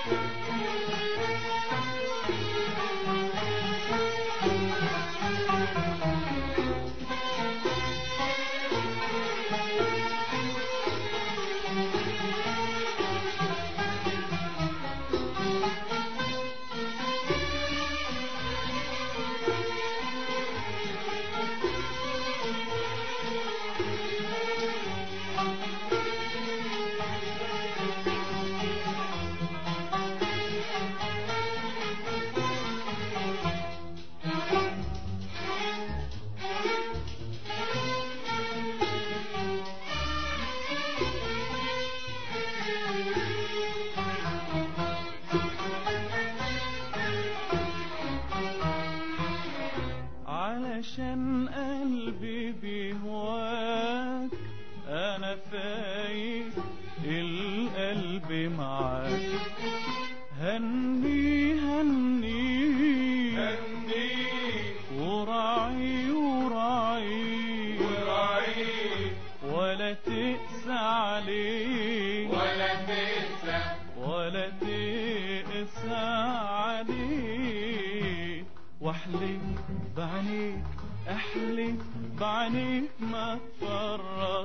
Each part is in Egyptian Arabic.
علشان قلبي بيهواك انا فايق القلب معاك هني هني هني وراعي وراعي وراعي ولا تقسى عليه ولا تنسى ولا تقسى عليه واحلف بعينيك احلف بعينيك ما تفرط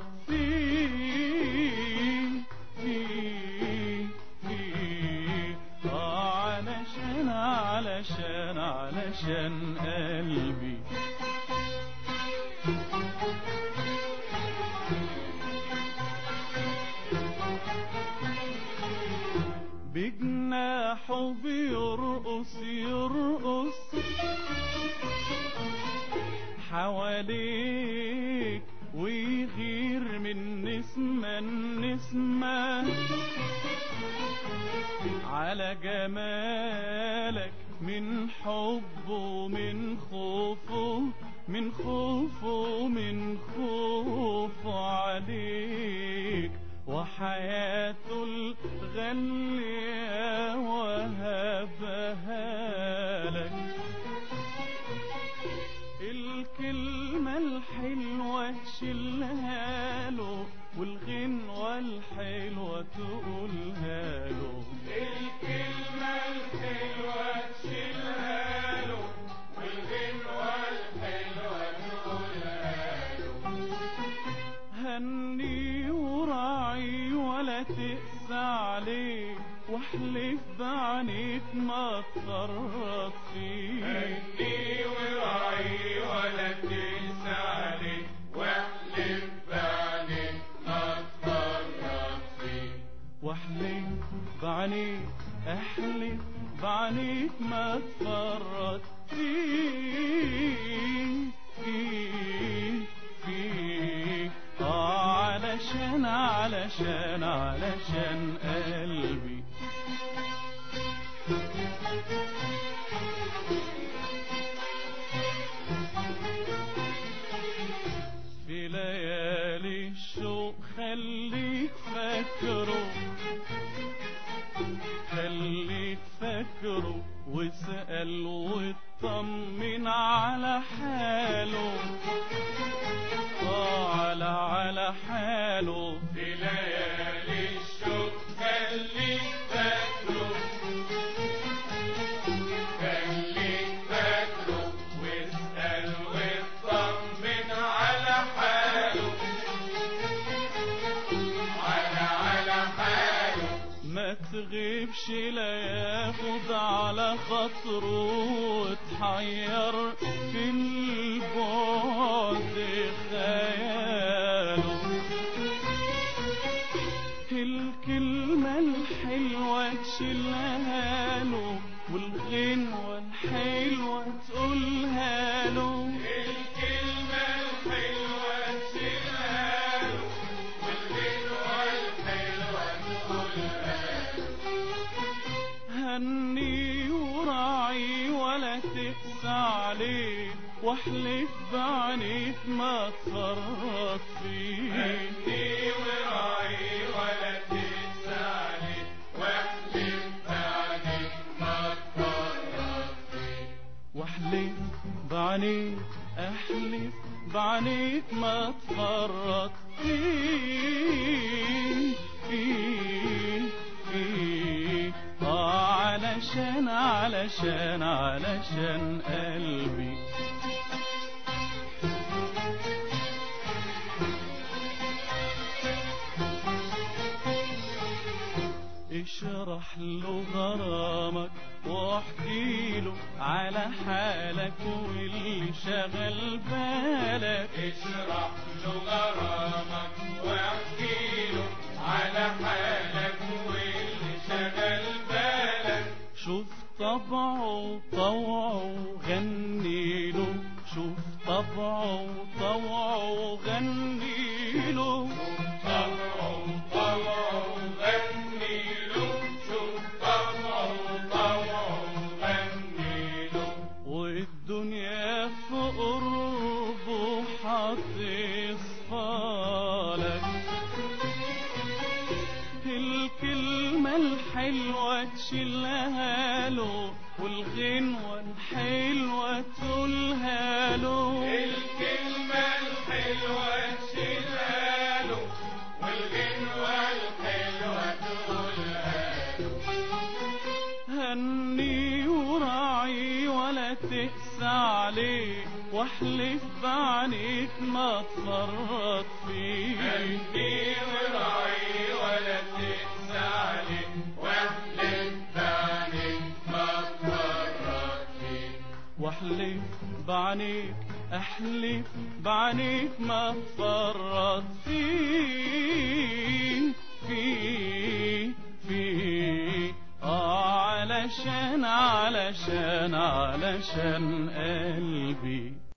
فيه فيه فيه آه علشان علشان علشان قلبي بجناحه بيرقص يرقص حواليك ويغير من نسمة نسمة على جمالك من حبه من خوفه من خوفه من خوفه عليك وحياته الغالية وهبها لك الكلمة الحلوة شيلها له والغنوة الحلوة تقولها له الكلمة الحلوة تشيلها له والغنوة الحلوة تقولها له هني وراعي ولا تقسى عليه واحلف بعينيك ما تفرط فيه هني وراعي ولا تنسى عليه واحلف بعينك ما تفرط فيه واحلف بعينيك احلف بعينيك ما تفرط فيه فيه فيه آه علشان علشان علشان قلبي في ليالي الشوق خليك فاكره خليك فاكره واسأل واطمن على حاله آه على على حاله في ليالي الشوق خليك فاكره خليك فاكره واسأل واطمن على حاله على على حاله ما تغيبش لا ياخد على خاطره وتحير في البعد خياله الكلمة الحلوة تشيلها له والغنوة الحلوة تقولها له الكلمة الحلوة تشيلها له والغنوة الحلوة تقولها له هني وراعي ولا تقسى عليه واحلف بعينيك ما تفرط فيه هني وراعي ولا تنسى عليه واحلف بعدك ما تفرط فيه واحلف بعينيك احلف بعينيك ما تفرط فيه فيه فيه آه علشان علشان علشان قلبي اشرح له غرامك واحكي له على حالك واللي شغل بالك اشرح له غرامك واحكي له على حالك واللي شغل بالك شوف طبعه طوعه غني له شوف طبعه طوعه غني له طبعه طبعه غني له شوف طبعه طبعه غني له والدنيا في قربه هتصفالك الكلمة الحلوة تشيلها له والغنوة الحلوة تقولها له الكلمة الحلوة تشيلها له والغنوة الحلوة تقولها له هني وراعي ولا تقسى عليه واحلف بعينيك ما تفرط فيه هني وراعي ولا تقسى عليه واحلف بعينيك ما تفرط فيه واحلف بعينيك احلف بعينيك ما تفرط فيه فيه فيه آه علشان علشان علشان قلبي